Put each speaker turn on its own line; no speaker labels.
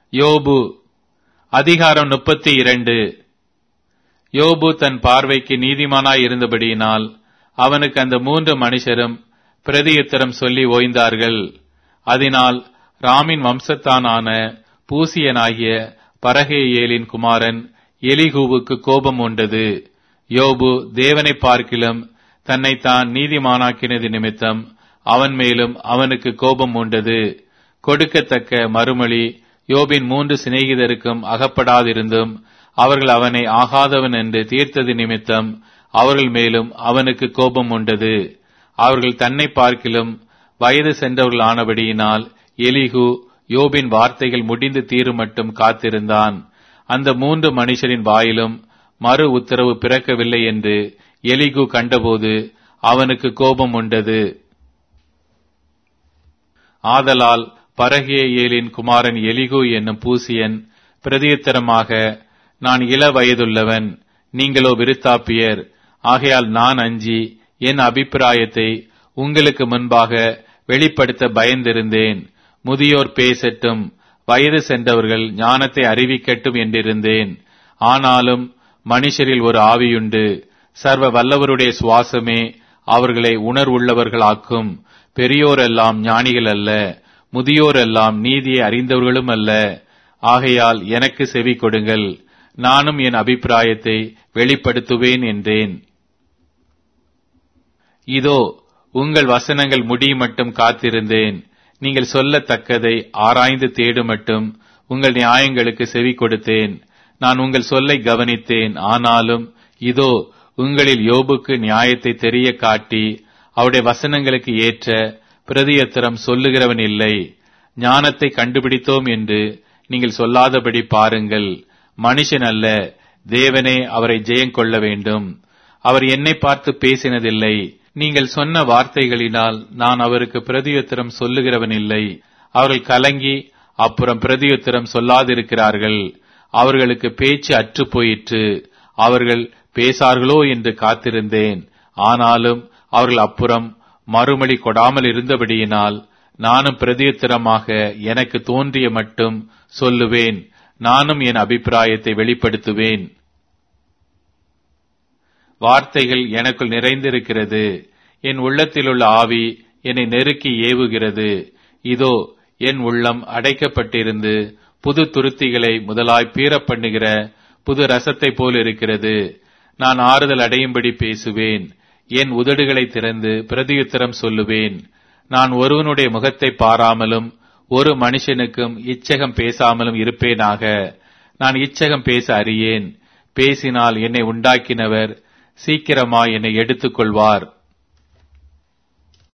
யோபு அதிகாரம் முப்பத்தி இரண்டு யோபு தன் பார்வைக்கு நீதிமானாய் இருந்தபடியினால் அவனுக்கு அந்த மூன்று மனுஷரும் பிரதியுத்தரம் சொல்லி ஓய்ந்தார்கள் அதனால் ராமின் வம்சத்தானான பூசியனாகிய பரகேயேலின் குமாரன் எலிகூவுக்கு கோபம் உண்டது யோபு தேவனை பார்க்கிலும் தன்னைத்தான் நீதிமானாக்கினது நிமித்தம் அவன் மேலும் அவனுக்கு கோபம் உண்டது கொடுக்கத்தக்க மறுமொழி யோபின் மூன்று சிநேகிதருக்கும் அகப்படாதிருந்தும் அவர்கள் அவனை ஆகாதவன் என்று தீர்த்தது நிமித்தம் அவர்கள் மேலும் அவனுக்கு கோபம் உண்டது அவர்கள் தன்னை பார்க்கிலும் வயது சென்றவர்கள் ஆனபடியினால் எலிகு யோபின் வார்த்தைகள் முடிந்து தீரும் மட்டும் காத்திருந்தான் அந்த மூன்று மனுஷரின் வாயிலும் மறு உத்தரவு பிறக்கவில்லை என்று எலிகு கண்டபோது அவனுக்கு கோபம் உண்டது ஆதலால் பரகிய ஏலின் குமாரன் எலிகு என்னும் பூசியன் பிரதியுத்தரமாக நான் இள வயதுள்ளவன் நீங்களோ விருத்தாப்பியர் ஆகையால் நான் அஞ்சி என் அபிப்பிராயத்தை உங்களுக்கு முன்பாக வெளிப்படுத்த பயந்திருந்தேன் முதியோர் பேசட்டும் வயது சென்றவர்கள் ஞானத்தை அறிவிக்கட்டும் என்றிருந்தேன் ஆனாலும் மனுஷரில் ஒரு ஆவியுண்டு சர்வ வல்லவருடைய சுவாசமே அவர்களை உணர்வுள்ளவர்களாக்கும் பெரியோரெல்லாம் ஞானிகள் அல்ல முதியோரெல்லாம் நீதியை அறிந்தவர்களும் அல்ல ஆகையால் எனக்கு செவி கொடுங்கள் நானும் என் அபிப்பிராயத்தை வெளிப்படுத்துவேன் என்றேன் இதோ உங்கள் வசனங்கள் முடியும் மட்டும் காத்திருந்தேன் நீங்கள் சொல்லத்தக்கதை ஆராய்ந்து தேடுமட்டும் உங்கள் நியாயங்களுக்கு செவி கொடுத்தேன் நான் உங்கள் சொல்லை கவனித்தேன் ஆனாலும் இதோ உங்களில் யோபுக்கு நியாயத்தை தெரிய காட்டி அவருடைய வசனங்களுக்கு ஏற்ற பிரதியத்திரம் சொல்லுகிறவன் இல்லை ஞானத்தை கண்டுபிடித்தோம் என்று நீங்கள் சொல்லாதபடி பாருங்கள் மனுஷன் அல்ல தேவனே அவரை ஜெயம் கொள்ள வேண்டும் அவர் என்னை பார்த்து பேசினதில்லை நீங்கள் சொன்ன வார்த்தைகளினால் நான் அவருக்கு பிரதியுத்தரம் சொல்லுகிறவன் இல்லை அவர்கள் கலங்கி அப்புறம் பிரதியுத்தரம் சொல்லாதிருக்கிறார்கள் அவர்களுக்கு பேச்சு அற்று போயிற்று அவர்கள் பேசார்களோ என்று காத்திருந்தேன் ஆனாலும் அவர்கள் அப்புறம் மறுமொழி கொடாமல் இருந்தபடியினால் நானும் பிரதியுத்தரமாக எனக்கு தோன்றிய மட்டும் சொல்லுவேன் நானும் என் அபிப்பிராயத்தை வெளிப்படுத்துவேன் வார்த்தைகள் எனக்குள் நிறைந்திருக்கிறது என் உள்ளத்திலுள்ள ஆவி என்னை நெருக்கி ஏவுகிறது இதோ என் உள்ளம் அடைக்கப்பட்டிருந்து புது துருத்திகளை முதலாய் பீறப் பண்ணுகிற புது ரசத்தை போல் இருக்கிறது நான் ஆறுதல் அடையும்படி பேசுவேன் என் உதடுகளை திறந்து பிரதியுத்தரம் சொல்லுவேன் நான் ஒருவனுடைய முகத்தை பாராமலும் ஒரு மனுஷனுக்கும் இச்சகம் பேசாமலும் இருப்பேனாக நான் இச்சகம் பேச அறியேன் பேசினால் என்னை உண்டாக்கினவர் சீக்கிரமாய் என்னை எடுத்துக் கொள்வார்